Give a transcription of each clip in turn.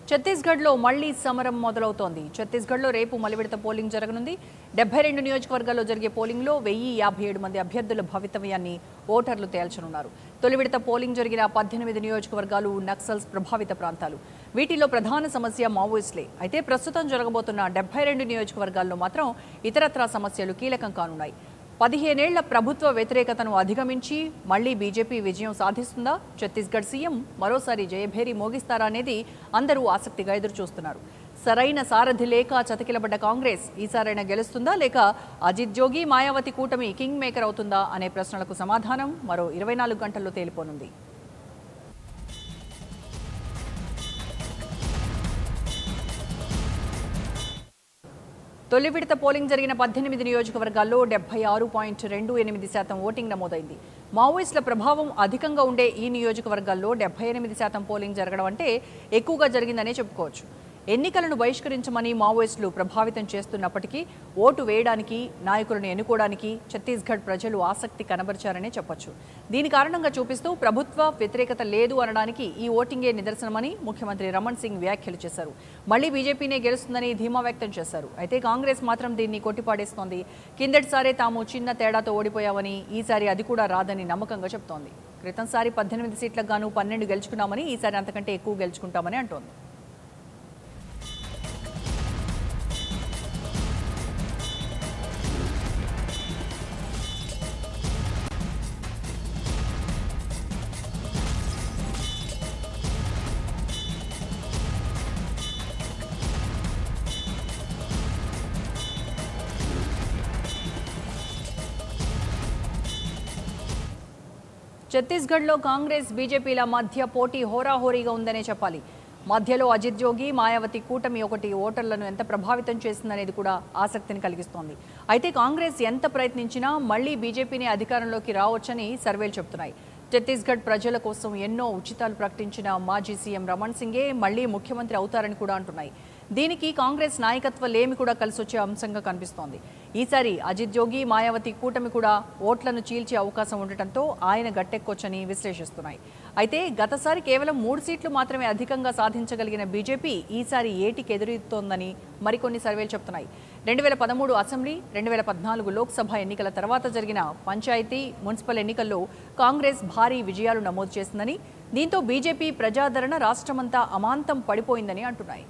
ఛత్తీస్గఢ్లో మళ్లీ సమరం మొదలవుతోంది ఛత్తీస్గఢ్లో రేపు మలివిడత పోలింగ్ జరగనుంది డెబ్బై రెండు నియోజకవర్గాల్లో జరిగే పోలింగ్లో వెయ్యి యాభై ఏడు మంది అభ్యర్థుల భవితవ్యాన్ని ఓటర్లు తేల్చనున్నారు తొలి విడత పోలింగ్ జరిగిన పద్దెనిమిది నియోజకవర్గాలు నక్సల్స్ ప్రభావిత ప్రాంతాలు వీటిలో ప్రధాన సమస్య మావోయిస్టులే అయితే ప్రస్తుతం జరగబోతున్న డెబ్బై రెండు నియోజకవర్గాల్లో మాత్రం ఇతరత్రా సమస్యలు కీలకం కానున్నాయి పదిహేనేళ్ల ప్రభుత్వ వ్యతిరేకతను అధిగమించి మళ్లీ బీజేపీ విజయం సాధిస్తుందా ఛత్తీస్గఢ్ సీఎం మరోసారి జయభేరి మోగిస్తారా అనేది అందరూ ఆసక్తిగా ఎదురుచూస్తున్నారు సరైన సారథి లేక చతికిలబడ్డ కాంగ్రెస్ ఈసారైనా గెలుస్తుందా లేక అజిత్ జోగి మాయావతి కూటమి కింగ్ మేకర్ అవుతుందా అనే ప్రశ్నలకు సమాధానం మరో ఇరవై నాలుగు గంటల్లో తేలిపోనుంది తొలి విడత పోలింగ్ జరిగిన పద్దెనిమిది నియోజకవర్గాల్లో డెబ్బై ఆరు పాయింట్ రెండు ఎనిమిది శాతం ఓటింగ్ నమోదైంది మావోయిస్టుల ప్రభావం అధికంగా ఉండే ఈ నియోజకవర్గాల్లో డెబ్బై ఎనిమిది శాతం పోలింగ్ జరగడం అంటే ఎక్కువగా జరిగిందనే చెప్పుకోవచ్చు ఎన్నికలను బహిష్కరించమని మావోయిస్టులు ప్రభావితం చేస్తున్నప్పటికీ ఓటు వేయడానికి నాయకులను ఎన్నుకోవడానికి ఛత్తీస్గఢ్ ప్రజలు ఆసక్తి కనబరిచారనే చెప్పొచ్చు దీని కారణంగా చూపిస్తూ ప్రభుత్వ వ్యతిరేకత లేదు అనడానికి ఈ ఓటింగే నిదర్శనమని ముఖ్యమంత్రి రమణ్ సింగ్ వ్యాఖ్యలు చేశారు మళ్లీ బీజేపీనే గెలుస్తుందని ధీమా వ్యక్తం చేశారు అయితే కాంగ్రెస్ మాత్రం దీన్ని కొట్టిపాడేస్తోంది కిందటిసారే తాము చిన్న తేడాతో ఓడిపోయామని ఈసారి అది కూడా రాదని నమ్మకంగా చెప్తోంది క్రితంసారి పద్దెనిమిది సీట్లకు గాను పన్నెండు గెలుచుకున్నామని ఈసారి అంతకంటే ఎక్కువ గెలుచుకుంటామని అంటోంది ఛత్తీస్గఢ్లో కాంగ్రెస్ బీజేపీల మధ్య పోటీ హోరాహోరీగా ఉందనే చెప్పాలి మధ్యలో అజిత్ జోగి మాయావతి కూటమి ఒకటి ఓటర్లను ఎంత ప్రభావితం చేసిందనేది కూడా ఆసక్తిని కలిగిస్తోంది అయితే కాంగ్రెస్ ఎంత ప్రయత్నించినా మళ్లీ బీజేపీని అధికారంలోకి రావచ్చని సర్వేలు చెబుతున్నాయి ఛత్తీస్గఢ్ ప్రజల కోసం ఎన్నో ఉచితాలు ప్రకటించిన మాజీ సీఎం రమణ్ సింగే మళ్లీ ముఖ్యమంత్రి అవుతారని కూడా అంటున్నాయి దీనికి కాంగ్రెస్ నాయకత్వ లేమి కూడా కలిసొచ్చే అంశంగా కనిపిస్తోంది ఈసారి అజిత్ జోగి మాయావతి కూటమి కూడా ఓట్లను చీల్చే అవకాశం ఉండటంతో ఆయన గట్టెక్కొచ్చని విశ్లేషిస్తున్నాయి అయితే గతసారి కేవలం మూడు సీట్లు మాత్రమే అధికంగా సాధించగలిగిన బీజేపీ ఈసారి ఏటికి ఎదురుతోందని మరికొన్ని సర్వేలు చెప్తున్నాయి రెండు వేల పదమూడు అసెంబ్లీ రెండు వేల పద్నాలుగు లోక్సభ ఎన్నికల తర్వాత జరిగిన పంచాయతీ మున్సిపల్ ఎన్నికల్లో కాంగ్రెస్ భారీ విజయాలు నమోదు చేసిందని దీంతో బీజేపీ ప్రజాదరణ రాష్ట్రమంతా అమాంతం పడిపోయిందని అంటున్నాయి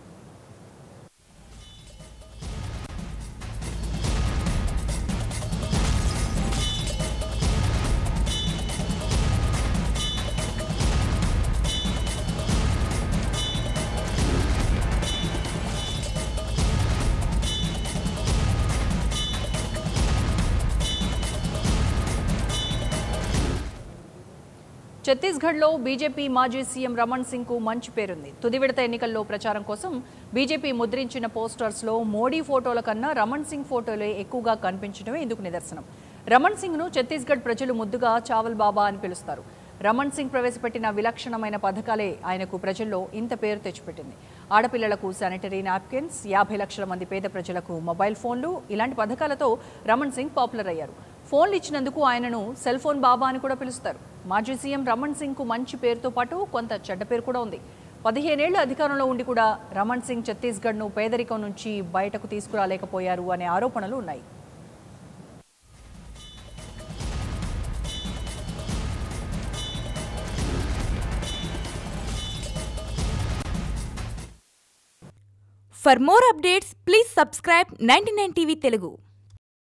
ఛత్తీస్గఢ్లో బీజేపీ మాజీ సీఎం రమణ్ సింగ్ కు మంచి పేరుంది తుది విడత ఎన్నికల్లో ప్రచారం కోసం బీజేపీ ముద్రించిన పోస్టర్స్ లో మోడీ ఫోటోల కన్నా రమణ్ సింగ్ ఫోటోలే ఎక్కువగా కనిపించడమే ఇందుకు నిదర్శనం రమణ్ సింగ్ ను ఛత్తీస్గఢ్ ప్రజలు ముద్దుగా చావల్ బాబా అని పిలుస్తారు రమణ్ సింగ్ ప్రవేశపెట్టిన విలక్షణమైన పథకాలే ఆయనకు ప్రజల్లో ఇంత పేరు తెచ్చిపెట్టింది ఆడపిల్లలకు శానిటరీ నాప్కిన్స్ యాభై లక్షల మంది పేద ప్రజలకు మొబైల్ ఫోన్లు ఇలాంటి పథకాలతో రమణ్ సింగ్ పాపులర్ అయ్యారు ఫోన్లు ఇచ్చినందుకు ఆయనను సెల్ ఫోన్ బాబా అని కూడా పిలుస్తారు మాజీ సీఎం రమణ్ సింగ్ కు మంచి పేరుతో పాటు కొంత చెడ్డ పేరు కూడా ఉంది పదిహేనేళ్లు అధికారంలో ఉండి కూడా రమణ్ సింగ్ ఛత్తీస్గఢ్ను పేదరికం నుంచి బయటకు తీసుకురాలేకపోయారు అనే ఆరోపణలు ఉన్నాయి For more updates, please subscribe 99 TV Telugu.